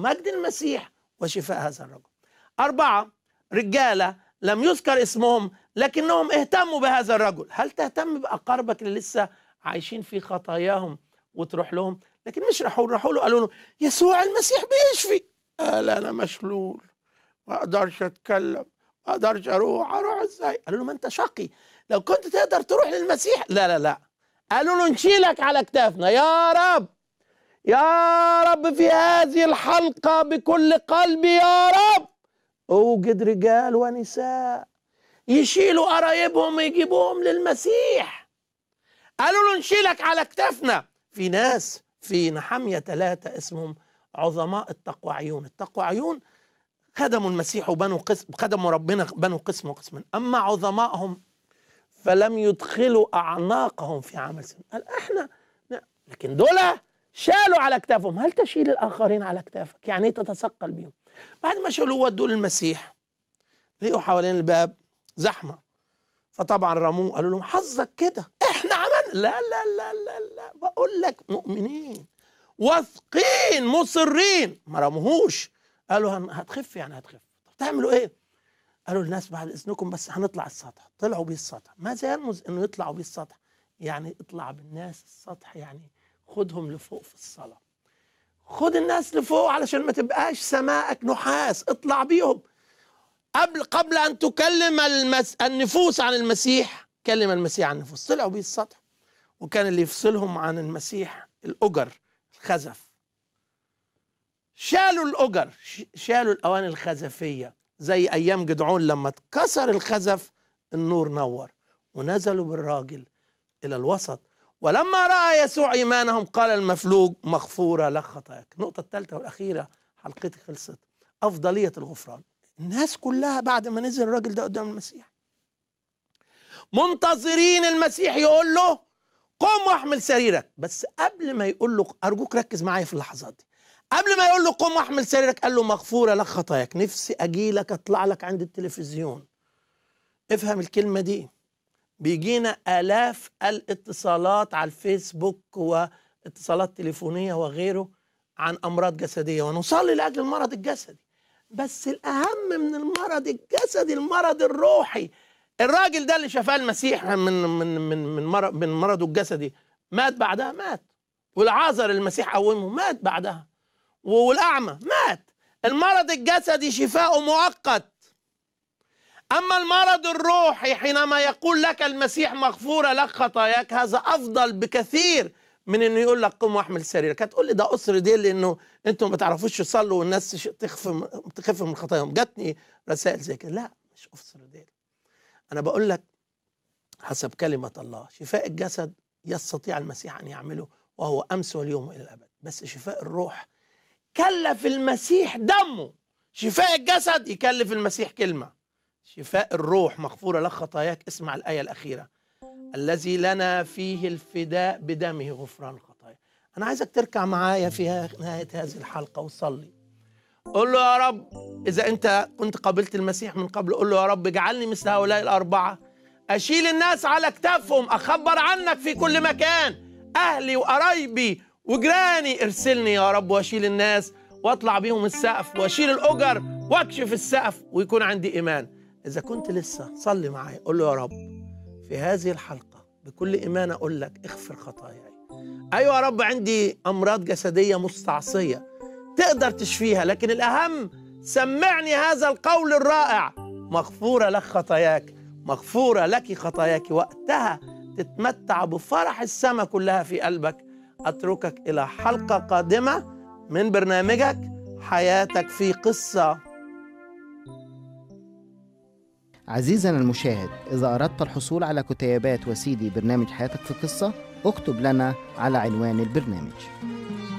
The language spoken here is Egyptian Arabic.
لهم مجد المسيح وشفاء هذا الرجل أربعة رجالة لم يذكر اسمهم لكنهم اهتموا بهذا الرجل هل تهتم بأقاربك اللي لسه عايشين في خطاياهم وتروح لهم لكن مش راحوا راحوا له قالوا له يسوع المسيح بيشفي قال انا مشلول ما اقدرش اتكلم ما اقدرش اروح اروح ازاي قالوا له ما انت شقي لو كنت تقدر تروح للمسيح لا لا لا قالوا له نشيلك على كتافنا يا رب يا رب في هذه الحلقة بكل قلبي يا رب اوجد رجال ونساء يشيلوا قرايبهم ويجيبوهم للمسيح قالوا له نشيلك على كتافنا في ناس في نحمية ثلاثة اسمهم عظماء التقوعيون التقوعيون خدموا المسيح وبنوا قسم خدموا ربنا بنوا قسم وقسما أما عظمائهم فلم يدخلوا أعناقهم في عمل سن قال احنا لا. لكن دول شالوا على كتافهم هل تشيل الآخرين على كتافك يعني ايه تتثقل بيهم بعد ما شالوه ودوا للمسيح لقوا حوالين الباب زحمة فطبعا رموه قالوا لهم حظك كده احنا عملنا لا لا لا لا لا بقول لك مؤمنين واثقين مصرين ما رموهوش قالوا هن- هتخف يعني هتخف طب تعملوا ايه قالوا للناس بعد اذنكم بس هنطلع السطح طلعوا بيه السطح ماذا يرمز انه يطلعوا بيه السطح يعني اطلع بالناس السطح يعني خدهم لفوق في الصلاه خد الناس لفوق علشان ما تبقاش سماءك نحاس اطلع بيهم قبل قبل ان تكلم المس... النفوس عن المسيح كلم المسيح عن النفوس طلعوا بيه السطح وكان اللي يفصلهم عن المسيح الاجر الخزف شالوا الاجر ش- شالوا الاواني الخزفيه زي ايام جدعون لما اتكسر الخزف النور نور ونزلوا بالراجل الى الوسط ولما راى يسوع ايمانهم قال المفلوج مغفوره لك خطاياك النقطه الثالثه والاخيره حلقتي خلصت افضليه الغفران الناس كلها بعد ما نزل الراجل ده قدام المسيح منتظرين المسيح يقول له قم واحمل سريرك بس قبل ما يقول له ارجوك ركز معايا في اللحظات دي قبل ما يقول له قم واحمل سريرك قال له مغفوره لك خطاياك نفسي اجي لك اطلع لك عند التلفزيون افهم الكلمه دي بيجينا آلاف الاتصالات على الفيسبوك واتصالات تليفونية وغيره عن أمراض جسدية ونصلي لأجل المرض الجسدي بس الأهم من المرض الجسدي المرض الروحي الراجل ده اللي شفاه المسيح من من من من مرض من مرضه الجسدي مات بعدها مات والعازر المسيح قومه مات بعدها والأعمى مات المرض الجسدي شفاؤه مؤقت أما المرض الروحي حينما يقول لك المسيح مغفورة لك خطاياك هذا أفضل بكثير من إنه يقول لك قم واحمل سريرك هتقول لي ده قصر ديل لأنه أنتم ما تعرفوش تصلوا والناس تش- تخف تخف من خطاياهم جاتني رسائل زي كده لا مش قصر ديل أنا بقول لك حسب كلمة الله شفاء الجسد يستطيع المسيح أن يعمله وهو أمس واليوم وإلى الأبد بس شفاء الروح كلف المسيح دمه شفاء الجسد يكلف المسيح كلمه شفاء الروح مغفورة لك خطاياك اسمع الآية الأخيرة الذي لنا فيه الفداء بدمه غفران الخطايا أنا عايزك تركع معايا في نهاية هذه الحلقة وصلي قول له يا رب إذا أنت كنت قابلت المسيح من قبل قول له يا رب اجعلني مثل هؤلاء الأربعة أشيل الناس على كتافهم أخبر عنك في كل مكان أهلي وقرايبي وجيراني ارسلني يا رب وأشيل الناس وأطلع بيهم السقف وأشيل الأجر وأكشف السقف ويكون عندي إيمان إذا كنت لسه صلي معايا قول له يا رب في هذه الحلقة بكل إيمان أقول لك اغفر خطاياي أيوة يا رب عندي أمراض جسدية مستعصية تقدر تشفيها لكن الأهم سمعني هذا القول الرائع مغفورة لك خطاياك مغفورة لك خطاياك وقتها تتمتع بفرح السماء كلها في قلبك أتركك إلى حلقة قادمة من برنامجك حياتك في قصة عزيزنا المشاهد إذا أردت الحصول على كتيبات وسيدي برنامج حياتك في قصة اكتب لنا على عنوان البرنامج